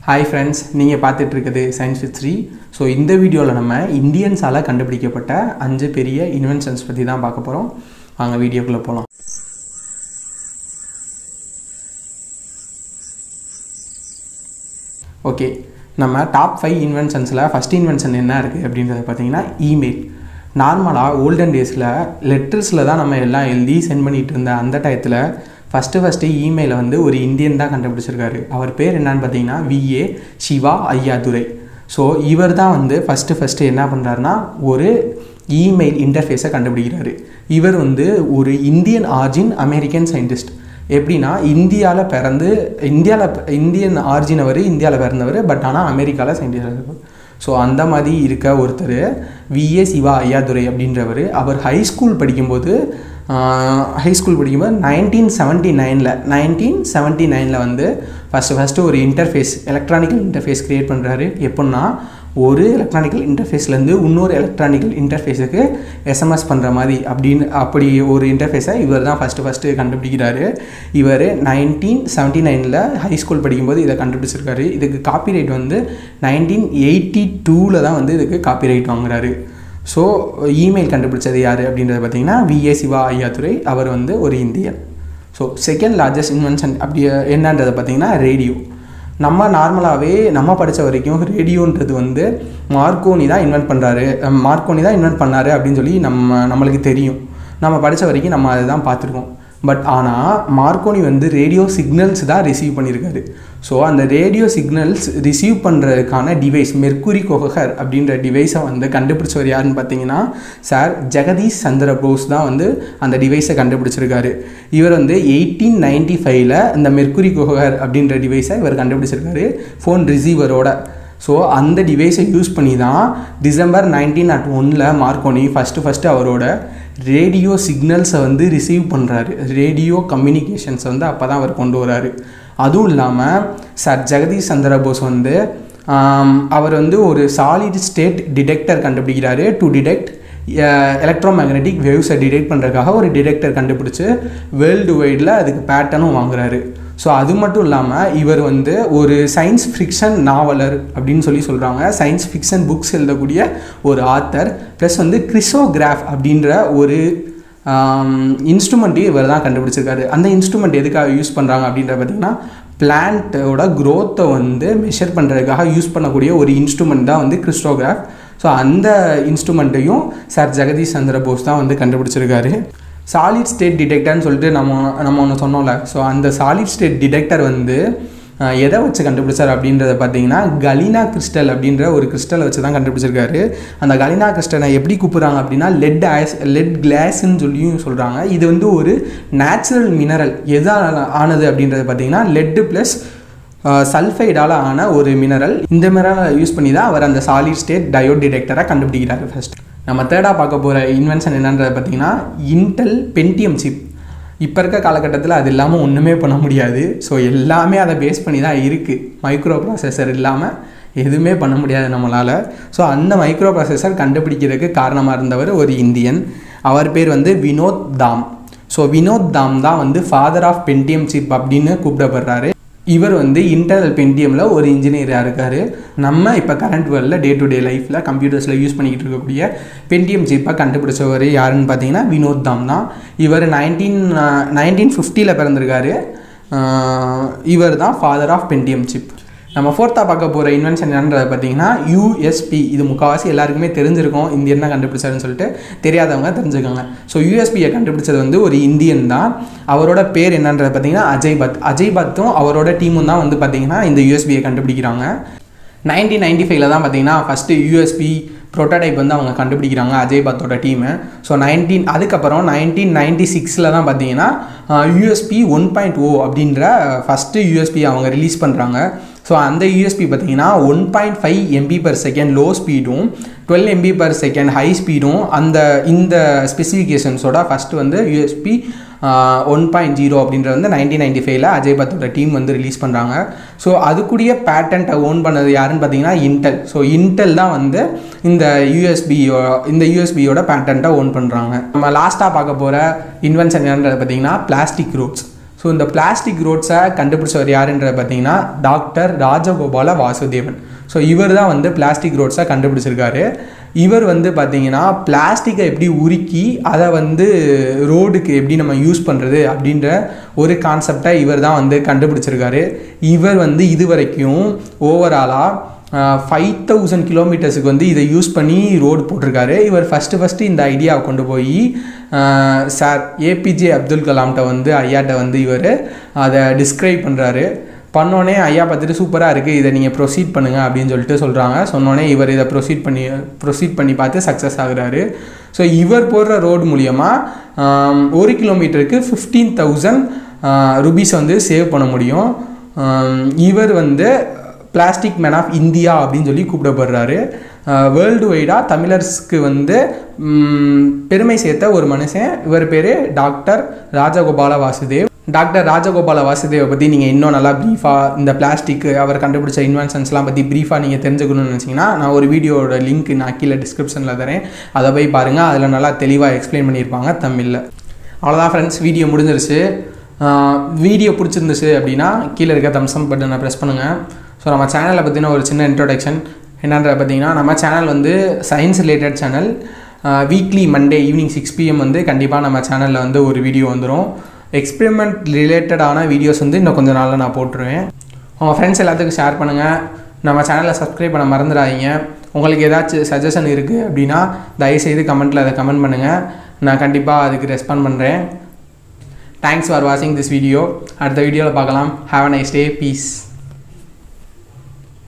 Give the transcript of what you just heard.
hi friends நீங்கள் பார்த்துட்டு இருக்குது சயின்ஸ் வித் த்ரீ ஸோ இந்த வீடியோவில் நம்ம இந்தியன்ஸால் கண்டுபிடிக்கப்பட்ட அஞ்சு பெரிய இன்வென்ஷன்ஸ் பற்றி தான் பார்க்க போகிறோம் வாங்க வீடியோக்குள்ளே போகலாம் ஓகே நம்ம டாப் ஃபைவ் இன்வென்ஷன்ஸில் ஃபஸ்ட் இன்வென்ஷன் என்ன இருக்குது அப்படின்றத பார்த்தீங்கன்னா இமெயில் நார்மலாக ஓல்டன் டேஸில் லெட்டர்ஸில் தான் நம்ம எல்லாம் எழுதி சென்ட் பண்ணிகிட்டு இருந்த அந்த டயத்தில் ஃபஸ்ட்டு ஃபஸ்ட்டு இமெயிலை வந்து ஒரு இந்தியன் தான் கண்டுபிடிச்சிருக்காரு அவர் பேர் என்னன்னு பார்த்தீங்கன்னா விஏ சிவா ஐயாதுரை ஸோ இவர் தான் வந்து ஃபஸ்ட்டு ஃபஸ்ட்டு என்ன பண்ணுறாருனா ஒரு இமெயில் இன்டர்ஃபேஸை கண்டுபிடிக்கிறாரு இவர் வந்து ஒரு இந்தியன் ஆர்ஜின் அமெரிக்கன் சயின்டிஸ்ட் எப்படின்னா இந்தியாவில் பிறந்து இந்தியாவில் இந்தியன் ஆர்ஜின் அவர் இந்தியாவில் பிறந்தவர் பட் ஆனால் அமெரிக்காவில் சயின்டிஸ்டாக இருப்பார் ஸோ அந்த மாதிரி இருக்க ஒருத்தர் விஏ சிவா ஐயாதுரை அப்படின்றவர் அவர் ஹை ஸ்கூல் படிக்கும்போது ஹை ஸ்கூல் படிக்கும்போது நைன்டீன் செவன்ட்டி நைனில் நைன்டீன் செவன்ட்டி நைனில் வந்து ஃபஸ்ட்டு ஃபஸ்ட்டு ஒரு இன்டர்ஃபேஸ் எலக்ட்ரானிக்கல் இன்டர்ஃபேஸ் க்ரியேட் பண்ணுறாரு எப்படின்னா ஒரு எலக்ட்ரானிக்கல் இன்டர்ஃபேஸ்லேருந்து இன்னொரு எலக்ட்ரானிக்கல் இன்டர்ஃபேஸுக்கு எஸ்எம்எஸ் பண்ணுற மாதிரி அப்படின்னு அப்படி ஒரு இன்டர்ஃபேஸை இவர் தான் ஃபஸ்ட்டு ஃபஸ்ட்டு கண்டுபிடிக்கிறாரு இவர் நைன்டீன் செவன்ட்டி நைனில் ஹை ஸ்கூல் படிக்கும்போது இதை கண்டுபிடிச்சிருக்காரு இதுக்கு காப்பிரைட் வந்து நைன்டீன் எயிட்டி டூவில் தான் வந்து இதுக்கு காப்பிரைட் வாங்குறாரு ஸோ இமெயில் கண்டுபிடிச்சது யார் அப்படின்றத பார்த்தீங்கன்னா விஏ சிவா ஐயாத்துறை அவர் வந்து ஒரு Indian so second largest invention அப்படி என்னன்றதை பார்த்தீங்கன்னா ரேடியோ நம்ம நார்மலாகவே நம்ம படித்த வரைக்கும் ரேடியோன்றது வந்து மார்க்கோனி தான் இன்வென்ட் பண்ணுறாரு மார்க்கோனி தான் இன்வென்ட் பண்ணாரு அப்படின்னு சொல்லி நம்ம நம்மளுக்கு தெரியும் நம்ம படித்த வரைக்கும் நம்ம அதை தான் பார்த்துருக்கோம் பட் ஆனால் மார்க்கோனி வந்து ரேடியோ சிக்னல்ஸ் தான் ரிசீவ் பண்ணியிருக்காரு ஸோ அந்த ரேடியோ சிக்னல்ஸ் ரிசீவ் பண்ணுறதுக்கான டிவைஸ் மெர்க்குரி கொஹர் அப்படின்ற டிவைஸை வந்து கண்டுபிடிச்சவர் யாருன்னு பார்த்தீங்கன்னா சார் ஜெகதீஷ் சந்திர போஸ் தான் வந்து அந்த டிவைஸை கண்டுபிடிச்சிருக்காரு இவர் வந்து எயிட்டீன் நைன்டி ஃபைவ்ல இந்த மெர்க்குரி கொஹர் அப்படின்ற டிவைஸை இவர் கண்டுபிடிச்சிருக்காரு ஃபோன் ரிசீவரோட ஸோ அந்த டிவைஸை யூஸ் பண்ணி தான் டிசம்பர் நைன்டீன் அட் ஒனில் மார்க்கோனி ஃபஸ்ட்டு ஃபஸ்ட்டு அவரோட ரேடியோ சிக்னல்ஸை வந்து ரிசீவ் பண்ணுறாரு ரேடியோ கம்யூனிகேஷன்ஸை வந்து அப்போ தான் அவர் கொண்டு வராரு அதுவும் இல்லாமல் சார் ஜெகதீஷ் சந்திர போஸ் வந்து அவர் வந்து ஒரு சாலிட் ஸ்டேட் டிடெக்டர் கண்டுபிடிக்கிறாரு டு டிடெக்ட் எலக்ட்ரோ மேக்னெட்டிக் வேவ்ஸை டிடெக்ட் பண்ணுறதுக்காக ஒரு டிடெக்டர் கண்டுபிடிச்சி வேர்ல்டு வைடில் அதுக்கு பேட்டர்னும் வாங்குறாரு ஸோ அது மட்டும் இல்லாமல் இவர் வந்து ஒரு சயின்ஸ் ஃபிக்ஷன் நாவலர் அப்படின்னு சொல்லி சொல்கிறாங்க சயின்ஸ் ஃபிக்ஷன் புக்ஸ் எழுதக்கூடிய ஒரு ஆத்தர் ப்ளஸ் வந்து கிறிசோகிராஃப் அப்படின்ற ஒரு இன்ஸ்ட்ருமெண்ட்டையும் இவர் தான் கண்டுபிடிச்சிருக்காரு அந்த இன்ஸ்ட்ருமெண்ட் எதுக்காக யூஸ் பண்ணுறாங்க அப்படின்ற பார்த்திங்கன்னா பிளான்ட்டோட க்ரோத்தை வந்து மெஷர் பண்ணுறதுக்காக யூஸ் பண்ணக்கூடிய ஒரு இன்ஸ்ட்ருமெண்ட் தான் வந்து கிறிஸ்டோகிராஃப் ஸோ அந்த இன்ஸ்ட்ருமெண்ட்டையும் சார் ஜெகதீஷ் சந்திர போஸ் தான் வந்து கண்டுபிடிச்சிருக்காரு சாலிட் ஸ்டேட் டிடெக்டர்னு சொல்லிட்டு நம்ம நம்ம ஒன்று சொன்னோம்ல ஸோ அந்த சாலிட் ஸ்டேட் டிடெக்டர் வந்து எதை வச்சு கண்டுபிடிச்சார் அப்படின்றத பார்த்தீங்கன்னா கலினா கிறிஸ்டல் அப்படின்ற ஒரு கிறிஸ்டலை வச்சு தான் கண்டுபிடிச்சிருக்காரு அந்த கலினா கிறிஸ்டலை எப்படி கூப்பிட்றாங்க அப்படின்னா லெட் ஆஸ் லெட் கிளாஸ்ன்னு சொல்லியும் சொல்கிறாங்க இது வந்து ஒரு நேச்சுரல் மினரல் எதால் ஆனது அப்படின்றத பார்த்தீங்கன்னா லெட்டு ப்ளஸ் சல்ஃபைடால் ஆன ஒரு மினரல் இந்த மினரலை யூஸ் பண்ணி தான் அவர் அந்த சாலிட் ஸ்டேட் டயோட் டிடெக்டரை கண்டுபிடிக்கிறாரு ஃபஸ்ட் நம்ம தேர்டாக பார்க்க போகிற இன்வென்ஷன் என்னன்றதை பார்த்தீங்கன்னா இன்டெல் பென்டிஎம் சிப் இப்போ இருக்க காலகட்டத்தில் அது இல்லாமல் ஒன்றுமே பண்ண முடியாது ஸோ எல்லாமே அதை பேஸ் பண்ணி தான் இருக்குது மைக்ரோ ப்ராசஸர் இல்லாமல் எதுவுமே பண்ண முடியாது நம்மளால் ஸோ அந்த மைக்ரோ ப்ராசஸர் கண்டுபிடிக்கிறதுக்கு காரணமாக இருந்தவர் ஒரு இந்தியன் அவர் பேர் வந்து வினோத் தாம் ஸோ வினோத் தாம் தான் வந்து ஃபாதர் ஆஃப் பென்டிஎம் சிப் அப்படின்னு கூப்பிடப்படுறாரு இவர் வந்து இன்டர்னல் பென்டிஎம்மில் ஒரு இன்ஜினியராக இருக்கார் நம்ம இப்போ கரண்ட் வேர்ல்டில் டே டு டே லைஃப்பில் கம்ப்யூட்டர்ஸில் யூஸ் பண்ணிக்கிட்டு இருக்கக்கூடிய பென்டிஎம் சிப்பை கண்டுபிடிச்சவர் யாருன்னு பார்த்தீங்கன்னா வினோத் தாம் தான் இவர் நைன்டீன் நைன்டீன் ஃபிஃப்டியில் பிறந்திருக்காரு இவர் தான் ஃபாதர் ஆஃப் பென்டிஎம் சிப் நம்ம ஃபோர்த்தாக பார்க்க போகிற இன்வென்ஷன் என்னன்றதை பார்த்தீங்கன்னா யூஎஸ்பி இது முக்கால்வாசி எல்லாருக்குமே தெரிஞ்சிருக்கும் இந்தியன் தான் கண்டுபிடிச்சாருன்னு சொல்லிட்டு தெரியாதவங்க தெரிஞ்சுக்கோங்க ஸோ யூஎஸ்பியை கண்டுபிடிச்சது வந்து ஒரு இந்தியன் தான் அவரோட பேர் என்னன்றதை பார்த்தீங்கன்னா அஜய் பத் அஜய் பத்தும் அவரோட டீமும் தான் வந்து பார்த்தீங்கன்னா இந்த யூஎஸ்பியை கண்டுபிடிக்கிறாங்க நைன்டீன் நைன்டி ஃபைவ்ல தான் பார்த்தீங்கன்னா ஃபஸ்ட்டு யூஎஸ்பி ப்ரோட்டோடைப் வந்து அவங்க கண்டுபிடிக்கிறாங்க அஜய் பத்தோட டீமு ஸோ நைன்டீன் அதுக்கப்புறம் நைன்டீன் நைன்டி சிக்ஸில் தான் பார்த்தீங்கன்னா யூஎஸ்பி ஒன் பாயிண்ட் ஓ அப்படின்ற ஃபஸ்ட்டு யூஎஸ்பி அவங்க ரிலீஸ் பண்ணுறாங்க ஸோ அந்த யூஎஸ்பி பார்த்தீங்கன்னா one point five MB per second low ஸ்பீடும் twelve MB per second high ஸ்பீடும் அந்த இந்த ஸ்பெசிஃபிகேஷன்ஸோட ஃபஸ்ட்டு வந்து யூஎஸ்பி ஒன் பாயிண்ட் ஜீரோ அப்படின்ற வந்து நைன்டீன் நைன்டி ஃபைவ்ல அஜய் பத்தோட டீம் வந்து ரிலீஸ் பண்ணுறாங்க ஸோ அதுக்குரிய பேட்டன்ட்டை ஓன் பண்ணது யாருன்னு பார்த்தீங்கன்னா இன்டெல் ஸோ இன்டெல் தான் வந்து இந்த யூஎஸ்பியோ இந்த யூஎஸ்பியோட பேட்டன்ட்டை ஓன் பண்ணுறாங்க நம்ம லாஸ்ட்டாக பார்க்க போகிற இன்வென்ஷன் என்னன்றது பார்த்தீங்கன்னா பிளாஸ்டிக் ரோட்ஸ் ஸோ ஸோ இந்த பிளாஸ்டிக் ரோட்ஸை கண்டுபிடிச்சவர் யாருன்றத பார்த்தீங்கன்னா டாக்டர் ராஜகோபால வாசுதேவன் ஸோ இவர் தான் வந்து பிளாஸ்டிக் ரோட்ஸை கண்டுபிடிச்சிருக்காரு இவர் வந்து பார்த்தீங்கன்னா பிளாஸ்டிக்கை எப்படி உருக்கி அதை வந்து ரோடுக்கு எப்படி நம்ம யூஸ் பண்ணுறது அப்படின்ற ஒரு கான்செப்டை இவர் தான் வந்து கண்டுபிடிச்சிருக்காரு இவர் வந்து இது வரைக்கும் ஓவராலாக ஃபைவ் தௌசண்ட் கிலோமீட்டர்ஸுக்கு வந்து இதை யூஸ் பண்ணி ரோடு போட்டிருக்காரு இவர் ஃபஸ்ட்டு ஃபஸ்ட்டு இந்த ஐடியாவை கொண்டு போய் சார் ஏபிஜே அப்துல் கலாம்கிட்ட வந்து ஐயாட்ட வந்து இவர் அதை டிஸ்கிரைப் பண்ணுறாரு பண்ணோடனே ஐயா பார்த்துட்டு சூப்பராக இருக்குது இதை நீங்கள் ப்ரொசீட் பண்ணுங்கள் அப்படின்னு சொல்லிட்டு சொல்கிறாங்க சொன்னோடனே இவர் இதை ப்ரொசீட் பண்ணி ப்ரொசீட் பண்ணி பார்த்து சக்ஸஸ் ஆகுறாரு ஸோ இவர் போடுற ரோடு மூலியமாக ஒரு கிலோமீட்டருக்கு ஃபிஃப்டீன் தௌசண்ட் ருபீஸ் வந்து சேவ் பண்ண முடியும் இவர் வந்து பிளாஸ்டிக் மேன் ஆஃப் இந்தியா அப்படின்னு சொல்லி கூப்பிடப்படுறாரு வேர்ல்டு வைடாக தமிழர்ஸ்க்கு வந்து பெருமை சேர்த்த ஒரு மனுஷன் இவர் பேர் டாக்டர் ராஜகோபால வாசுதேவ் டாக்டர் ராஜகோபால வாசுதேவை பற்றி நீங்கள் இன்னும் நல்லா ப்ரீஃபாக இந்த பிளாஸ்டிக் அவர் கண்டுபிடிச்ச இன்வென்ஷன்ஸ்லாம் பற்றி ப்ரீஃபாக நீங்கள் தெரிஞ்சுக்கணும்னு நினச்சிங்கன்னா நான் ஒரு வீடியோட லிங்க் நான் கீழே டிஸ்கிரிப்ஷனில் தரேன் அதை போய் பாருங்கள் அதில் நல்லா தெளிவாக எக்ஸ்பிளைன் பண்ணியிருப்பாங்க தமிழில் அவ்வளோதான் ஃப்ரெண்ட்ஸ் வீடியோ முடிஞ்சிருச்சு வீடியோ பிடிச்சிருந்துச்சு அப்படின்னா கீழே இருக்க தம்சம் பட்டனை ப்ரெஸ் பண்ணுங்கள் ஸோ நம்ம சேனலை பற்றின ஒரு சின்ன இன்ட்ரோடக்ஷன் என்னன்ற பார்த்தீங்கன்னா நம்ம சேனல் வந்து science related channel weekly Monday evening six PM வந்து கண்டிப்பாக நம்ம சேனலில் வந்து ஒரு வீடியோ வந்துடும் எக்ஸ்பெரிமெண்ட் ரிலேட்டடான வீடியோஸ் வந்து இன்னும் கொஞ்சம் நாளில் நான் போட்டுருவேன் உங்கள் ஃப்ரெண்ட்ஸ் எல்லாத்துக்கும் ஷேர் பண்ணுங்கள் நம்ம சேனலை சப்ஸ்கிரைப் பண்ண மறந்துடாதீங்க உங்களுக்கு ஏதாச்சும் சஜஷன் இருக்குது அப்படின்னா தயவுசெய்து கமெண்ட்டில் அதை கமெண்ட் பண்ணுங்கள் நான் கண்டிப்பாக அதுக்கு ரெஸ்பாண்ட் பண்ணுறேன் தேங்க்ஸ் ஃபார் வாட்சிங் திஸ் வீடியோ அடுத்த வீடியோவில் பார்க்கலாம் have a nice day piece